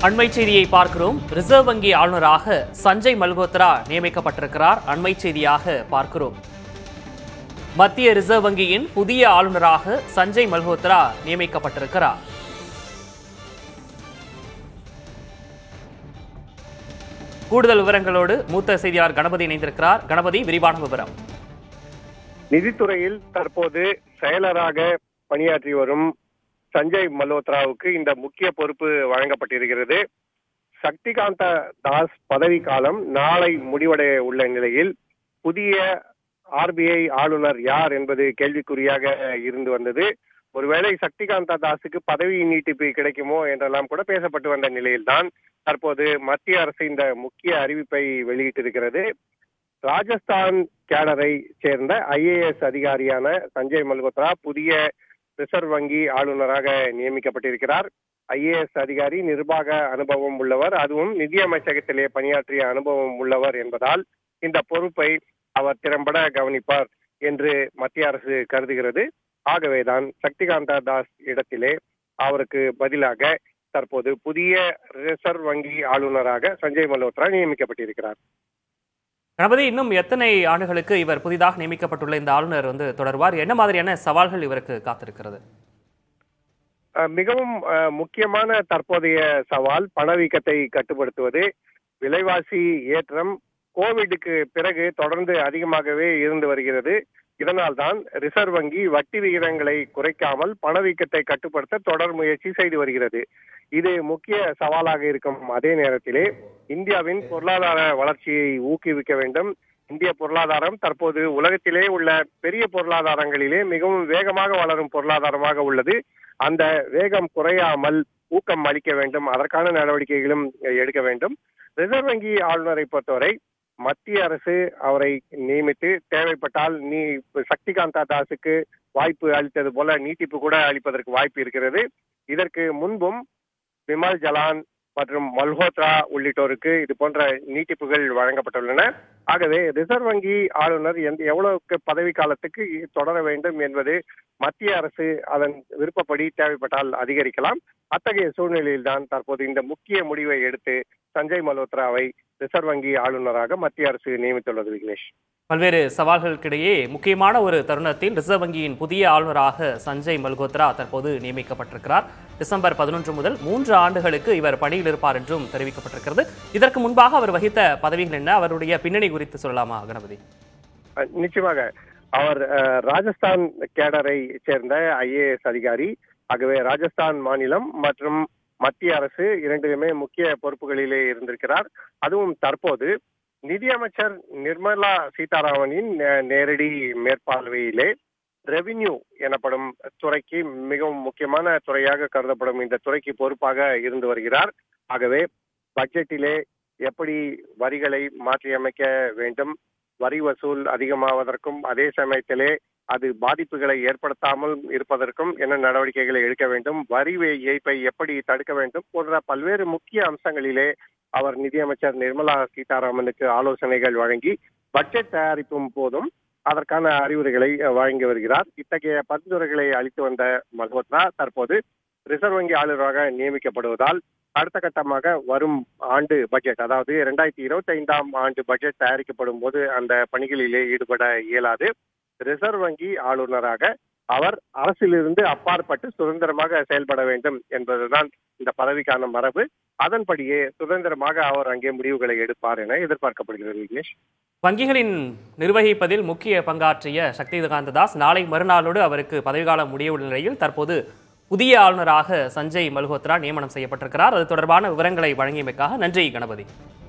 அண்மை செய்தியை பார்க்கிறோம் ரிசர்வ் வங்கி ஆளுநராக சஞ்சய் மல்கோத்ரா நியமிக்கப்பட்டிருக்கிறார் அண்மை செய்தியாக பார்க்கிறோம் மத்திய ரிசர்வ் வங்கியின் புதிய ஆளுநராக சஞ்சய் மல்ஹோத்ரா நியமிக்கப்பட்டிருக்கிறார் கூடுதல் விவரங்களோடு மூத்த செய்தியாளர் கணபதி இணைந்திருக்கிறார் கணபதி விரிவான விவரம் நிதித்துறையில் தற்போது செயலராக பணியாற்றி வரும் சஞ்சய் மல்ஹோத்ராவுக்கு இந்த முக்கிய பொறுப்பு வழங்கப்பட்டிருக்கிறது சக்திகாந்த தாஸ் பதவி காலம் நாளை முடிவடைய உள்ள நிலையில் புதிய ஆர்பிஐ ஆளுநர் யார் என்பது கேள்விக்குறியாக இருந்து வந்தது ஒருவேளை சக்திகாந்த தாஸுக்கு பதவி நீட்டிப்பு கிடைக்குமோ என்றெல்லாம் கூட பேசப்பட்டு வந்த நிலையில்தான் தற்போது மத்திய அரசு இந்த முக்கிய அறிவிப்பை வெளியிட்டிருக்கிறது ராஜஸ்தான் கேடரை சேர்ந்த ஐஏஎஸ் அதிகாரியான சஞ்சய் மல்கோத்ரா புதிய ரிசர்வ் வங்கி ஆளுநராக நியமிக்கப்பட்டிருக்கிறார் ஐஏஎஸ் அதிகாரி நிர்வாக அனுபவம் உள்ளவர் அதுவும் நிதியமைச்சகத்திலே பணியாற்றிய அனுபவம் உள்ளவர் என்பதால் இந்த பொறுப்பை அவர் திறம்பட கவனிப்பார் என்று மத்திய அரசு கருதுகிறது ஆகவேதான் சக்திகாந்தா தாஸ் இடத்திலே அவருக்கு பதிலாக தற்போது புதிய ரிசர்வ் வங்கி ஆளுநராக சஞ்சய் மல்ஹோத்ரா நியமிக்கப்பட்டிருக்கிறார் கணபதி இன்னும் எத்தனை ஆண்டுகளுக்கு இவர் புதிதாக நியமிக்கப்பட்டுள்ள இந்த ஆளுநர் வந்து தொடர்வார் என்ன மாதிரியான சவால்கள் இவருக்கு காத்திருக்கிறது அஹ் மிகவும் அஹ், முக்கியமான தற்போதைய சவால் பணவீக்கத்தை கட்டுப்படுத்துவது விலைவாசி ஏற்றம் கோவிடுக்கு பிறகு தொடர்ந்து அதிகமாகவே இருந்து வருகிறது இதனால்தான் ரிசர்வ் வங்கி வட்டி விகிதங்களை குறைக்காமல் பணவீக்கத்தை கட்டுப்படுத்த தொடர் முயற்சி செய்து வருகிறது இது முக்கிய சவாலாக இருக்கும் அதே நேரத்திலே இந்தியாவின் பொருளாதார வளர்ச்சியை ஊக்குவிக்க வேண்டும் இந்திய பொருளாதாரம் தற்போது உலகத்திலே உள்ள பெரிய பொருளாதாரங்களிலே மிகவும் வேகமாக வளரும் பொருளாதாரமாக உள்ளது அந்த வேகம் குறையாமல் ஊக்கம் அளிக்க வேண்டும் அதற்கான நடவடிக்கைகளும் எடுக்க வேண்டும் ரிசர்வ் வங்கி ஆளுநரை பொறுத்தவரை மத்திய அரசு அவரை நியமித்து தேவைப்பட்டால் நீ சக்திகாந்தா தாஸுக்கு வாய்ப்பு அளித்தது போல நீட்டிப்பு கூட அளிப்பதற்கு வாய்ப்பு இருக்கிறது இதற்கு முன்பும் விமல் ஜலான் மற்றும் மல்ஹோத்ரா உள்ளிட்டோருக்கு இது போன்ற நீட்டிப்புகள் வழங்கப்பட்டுள்ளன ஆகவே ரிசர்வ் வங்கி ஆளுநர் எந்த எவ்வளவுக்கு பதவி காலத்துக்கு தொடர வேண்டும் என்பது மத்திய அரசு அதன் விருப்பப்படி தேவைப்பட்டால் அதிகரிக்கலாம் அத்தகைய சூழ்நிலையில்தான் தற்போது இந்த முக்கிய முடிவை எடுத்து சஞ்சய் மல்ஹோத்ராவை ரிசர்வ் வங்கி ஆளுநராக மத்திய அரசு நியமித்துள்ளது விக்னேஷ் பல்வேறு சவால்களுக்கிடையே முக்கியமான ஒரு தருணத்தில் ரிசர்வ் வங்கியின் புதிய ஆளுநராக சஞ்சய் மல்கோத்ரா தற்போது நியமிக்கப்பட்டிருக்கிறார் டிசம்பர் பதினொன்று முதல் மூன்று ஆண்டுகளுக்கு இவர் பணியில் இருப்பார் என்றும் தெரிவிக்கப்பட்டிருக்கிறது இதற்கு முன்பாக அவர் வகித்த பதவிகள் என்ன அவருடைய பின்னணி குறித்து சொல்லலாமா கணபதி அஹ் நிச்சயமாக அவர் அஹ், ராஜஸ்தான் கேடரை சேர்ந்த ஐஏஎஸ் அதிகாரி ஆகவே ராஜஸ்தான் மாநிலம் மற்றும் மத்திய அரசு இரண்டுமே முக்கிய பொறுப்புகளிலே இருந்திருக்கிறார் அதுவும் தற்போது நிதியமைச்சர் நிர்மலா சீதாராமனின் நே- நேரடி மேற்பார்வையிலே ரெவின்யூ எனப்படும் துறைக்கு மிகவும் முக்கியமான துறையாக கருதப்படும் இந்த துறைக்கு பொறுப்பாக இருந்து வருகிறார் ஆகவே பட்ஜெட்டிலே எப்படி வரிகளை மாற்றியமைக்க வேண்டும் வரி வசூல் அதிகமாவதற்கும் அதே சமயத்திலே அது பாதிப்புகளை ஏற்படுத்தாமல் இருப்பதற்கும் என்ன நடவடிக்கைகளை எடுக்க வேண்டும் வரி வே- ஏய்ப்பை எப்படி தடுக்க வேண்டும் போன்ற பல்வேறு முக்கிய அம்சங்களிலே அவர் நிதியமைச்சர் நிர்மலா சீதாராமனுக்கு ஆலோசனைகள் வழங்கி பட்ஜெட் தயாரிப்பும் போதும் அதற்கான அறிவுரைகளை அஹ், வழங்கி வருகிறார் இத்தகைய பரிந்துரைகளை அளித்து வந்த மல்ஹோத்ரா தற்போது ரிசர்வ் வங்கி ஆளுநராக நியமிக்கப்படுவதால் அடுத்த கட்டமாக வரும் ஆண்டு பட்ஜெட் அதாவது இரண்டாயிரத்தி இருபத்தி ஐந்தாம் ஆண்டு பட்ஜெட் தயாரிக்கப்படும் போது அந்த பணிகளிலே ஈடுபட இயலாது ரிசர்வ் வங்கி ஆளுநராக அவர் அரசிலிருந்து அப்பாற்பட்டு சுதந்திரமாக செயல்பட வேண்டும் என்பதுதான் இந்த பதவிக்கான மரபு அதன்படியே சுதந்திரமாக அவர் அங்கே முடிவுகளை எடுப்பார் என எதிர்பார்க்கப்படுகிறது விக்னேஷ் வங்கிகளின் நிர்வகிப்பதில் முக்கிய பங்காற்றிய சக்திகாந்த தாஸ் நாளை மறுநாளோடு அவருக்கு பதவிக்காலம் முடியவுள்ள நிலையில் தற்போது புதிய ஆளுநராக சஞ்சய் மல்ஹோத்ரா நியமனம் செய்யப்பட்டிருக்கிறார் அது தொடர்பான விவரங்களை வழங்கியமைக்காக நன்றி கணபதி